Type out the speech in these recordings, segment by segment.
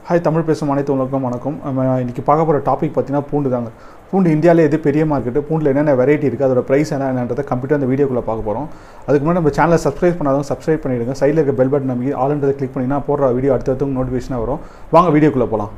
hi Tamil பேசும் அனைத்து உலகம் வணக்கம் நம்ம இன்றைக்கி பார்க்க போகிற டாபிக் பார்த்தீங்கன்னா பூண்டு தாங்க பூண்டு இந்தியாவிலே எது பெரிய மார்க்கெட்டு பூண்டில் என்னென்ன வெரைட்டி இருக்குது அதோட ப்ரைஸ் என்ன என்னன்றதை கம்ப்ளீட்டாக அந்த வீடியோக்குள்ளே பார்க்க போகிறோம் அதுக்கு முன்னாடி நம்ம சேனலை சப்ஸ்கிரைப் பண்ணாதவங்க சப்ஸ்கிரைப் பண்ணிவிடுங்க சைடில் இருக்க பெல் பட்டன் நம்பி ஆளுன்றதை கிளிக் பண்ணிங்கன்னா போடுற வீடியோ அடுத்தடுத்து நோட்டிஃபிகேஷனாக வரும் வாங்க வீடியோக்குள்ளே போகலாம்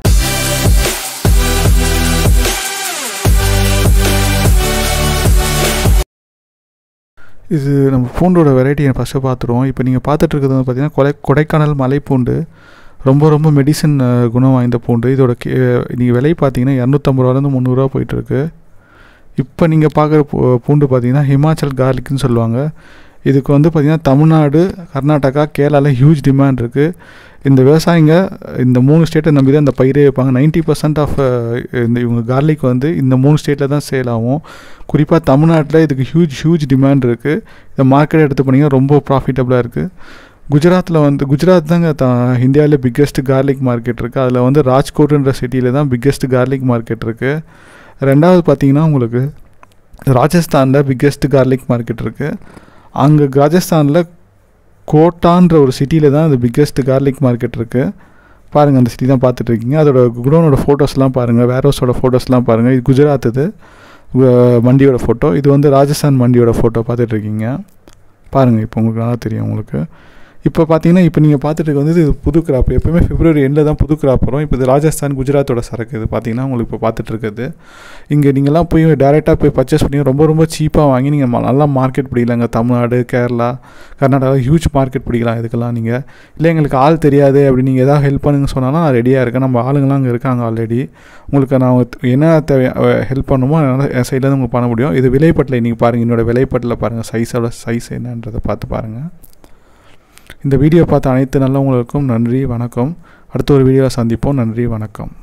இது நம்ம பூண்டோட வெரைட்டியை ஃபஸ்ட்டு பார்த்துருவோம் இப்போ நீங்கள் பார்த்துட்டு இருக்கிறது வந்து பார்த்தீங்கன்னா கொடை கொடைக்கானல் மலைப்பூண்டு ரொம்ப ரொம்ப மெடிசன் அஹ், குணம் வாய்ந்த பூண்டு இதோட கே நீங்கள் விலை பார்த்தீங்கன்னா இரநூத்தம்பது ரூபாலேருந்து முந்நூறுரூவா போயிட்டுருக்கு இப்போ நீங்கள் பார்க்குற பூ பூண்டு பார்த்தீங்கன்னா ஹிமாச்சல் கார்லிக்னு சொல்லுவாங்க இதுக்கு வந்து பார்த்திங்கன்னா தமிழ்நாடு கர்நாடகா கேரளாவில் ஹியூஜ் டிமாண்ட் இருக்குது இந்த விவசாயிங்க இந்த மூணு ஸ்டேட்டை நம்பி தான் இந்த பயிரே வைப்பாங்க நைன்ட்டி பர்சன்ட் ஆஃப் இந்த இவங்க கார்லிக் வந்து இந்த மூணு ஸ்டேட்டில் தான் சேல் ஆகும் குறிப்பாக தமிழ்நாட்டில் இதுக்கு ஹியூஜ் ஹியூஜ் டிமாண்ட் இருக்குது இந்த மார்க்கெட் எடுத்து போனீங்கன்னா ரொம்ப ப்ராஃபிட்டபுளாக இருக்குது குஜராத்தில் வந்து குஜராத் தாங்க த இந்தியாவிலே பிக்கெஸ்ட் கார்லிக் மார்க்கெட் இருக்குது அதில் வந்து ராஜ்கோட்ன்ற சிட்டியில் தான் பிக்கெஸ்ட் கார்லிக் மார்க்கெட் இருக்குது ரெண்டாவது பார்த்தீங்கன்னா உங்களுக்கு ராஜஸ்தானில் பிக்கெஸ்ட் கார்லிக் மார்க்கெட் இருக்குது அங்கே ராஜஸ்தானில் கோட்டான்ற ஒரு சிட்டியில் தான் அந்த பிக்கெஸ்ட் கார்லிக் மார்க்கெட் இருக்குது பாருங்கள் அந்த சிட்டி தான் பார்த்துட்டு இருக்கீங்க அதோட குடோனோட ஃபோட்டோஸ்லாம் பாருங்கள் வேர் ஹவுஸோட ஃபோட்டோஸ்லாம் பாருங்கள் இது குஜராத் இது கு- மண்டியோட ஃபோட்டோ இது வந்து ராஜஸ்தான் மண்டியோட ஃபோட்டோ பார்த்துட்டு இருக்கீங்க பாருங்கள் இப்போ உங்களுக்கு நல்லா தெரியும் உங்களுக்கு இப்போ பார்த்தீங்கன்னா இப்போ நீங்கள் பார்த்துட்டு இருக்க வந்து இது புது கிராப் எப்பவுமே பிப்ரவரி எண்டில் தான் புது கிராப் வரும் இப்போ இது ராஜஸ்தான் குஜராத்தோட சரக்கு இது பார்த்தீங்கன்னா உங்களுக்கு இப்போ பார்த்துட்டு இருக்குது இங்கே நீங்கள்லாம் போய் டேரெக்டாக போய் பர்ச்சேஸ் பண்ணி ரொம்ப ரொம்ப சீப்பாக வாங்கி நீங்கள் நல்லா மார்க்கெட் பிடிக்கலாங்க தமிழ்நாடு கேரளா கர்நாடகா ஹியூஜ் மார்க்கெட் பிடிக்கலாம் இதுக்கெல்லாம் நீங்கள் இல்லை எங்களுக்கு ஆள் தெரியாது அப்படி நீங்கள் எதாவது ஹெல்ப் பண்ணுங்க சொன்னாலும் நான் ரெடியாக இருக்கேன் நம்ம ஆளுங்களாம் அங்கே இருக்காங்க ஆல்ரெடி உங்களுக்கு நான் என்ன தேவை ஹெல்ப் பண்ணுமோ அதனால் என் சைட்லேருந்து உங்களுக்கு பண்ண முடியும் இது விலைப்பட்டில் நீங்கள் பாருங்கள் என்னோட விலைப்பட்டில் பாருங்கள் சைஸோட சைஸ் என்னன்றதை பார்த்து பாருங்கள் இந்த வீடியோ பார்த்த அனைத்து நல்லவங்களுக்கும் நன்றி வணக்கம் அடுத்த ஒரு வீடியோவில் சந்திப்போம் நன்றி வணக்கம்